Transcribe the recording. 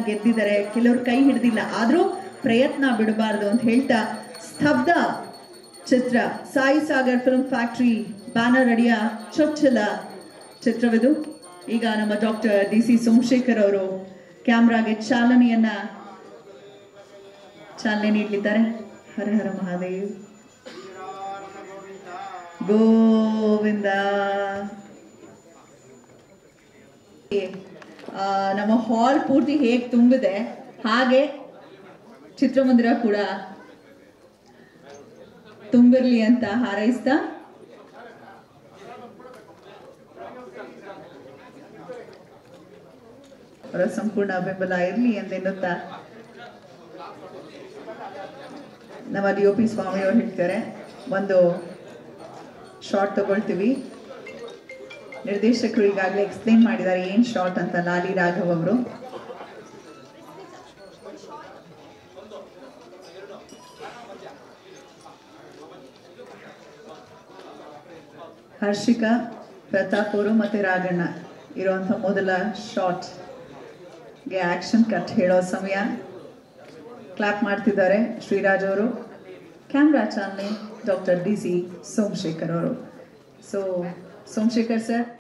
ಗೆದ್ದಿದ್ದಾರೆ ಕೆಲವ್ರು ಕೈ ಹಿಡ್ದಿಲ್ಲ ಆದ್ರೂ ಪ್ರಯತ್ನ ಬಿಡಬಾರ್ದು ಅಂತ ಹೇಳ್ತಾ Stabdha Chitra Sai Sagar film factory banner ಅಡಿಯ ಚೊಚ್ಚಲ ಚಿತ್ರವಿದು ಈಗ ನಮ್ಮ ಡಾಕ್ಟರ್ ಡಿ ಸಿ ಸೋಮಶೇಖರ್ ಅವರು ಕ್ಯಾಮ್ರಾಗೆ ಚಾಲನೆಯನ್ನ ಚಾಲನೆ ನೀಡಲಿದ್ದಾರೆ ಹರ ಹರ ಮಹಾದೇವ್ ಗೋವಿಂದ ಆ, ನಮ್ಮ ಹಾಲ್ ಪೂರ್ತಿ ಹೇಗ್ ತುಂಬಿದೆ ಹಾಗೆ ಚಿತ್ರಮಂದಿರ ಕೂಡ ತುಂಬಿರ್ಲಿ ಅಂತ ಹಾರೈಸ್ತಾ ಅವರ ಸಂಪೂರ್ಣ ಬೆಂಬಲ ಇರಲಿ ಎಂದೆನ್ನುತ್ತಾ ನಮ್ಮ ಡಿ ಒ ಪಿ ಸ್ವಾಮಿ ಅವ್ರು ಹೇಳ್ತಾರೆ ಒಂದು ಶಾರ್ಟ್ ತಗೊಳ್ತೀವಿ ನಿರ್ದೇಶಕರು ಈಗಾಗಲೇ ಎಕ್ಸ್ಪ್ಲೇನ್ ಮಾಡಿದ್ದಾರೆ ಏನ್ ಶಾರ್ಟ್ ಅಂತ ಲಾಲಿ ರಾಘವ್ ಅವರು ಹರ್ಷಿಕಾ ಪ್ರತಾಪ್ ಅವರು ಮತ್ತೆ ರಾಘಣ್ಣ ಇರುವಂತ ಮೊದಲ ಶಾರ್ಟ್ ಗೆ ಆಕ್ಷನ್ ಕಟ್ ಹೇಳೋ ಸಮಯ ಕ್ಲಾಪ್ ಮಾಡ್ತಿದ್ದಾರೆ ಶ್ರೀರಾಜ್ ಅವರು ಕ್ಯಾಮ್ರಾ ಚಾಲನೆ ಡಾಕ್ಟರ್ ಡಿ ಸಿ ಸೋಮಶೇಖರ್ ಅವರು ಸೊ ಸೋಮಶೇಖರ್ ಸರ್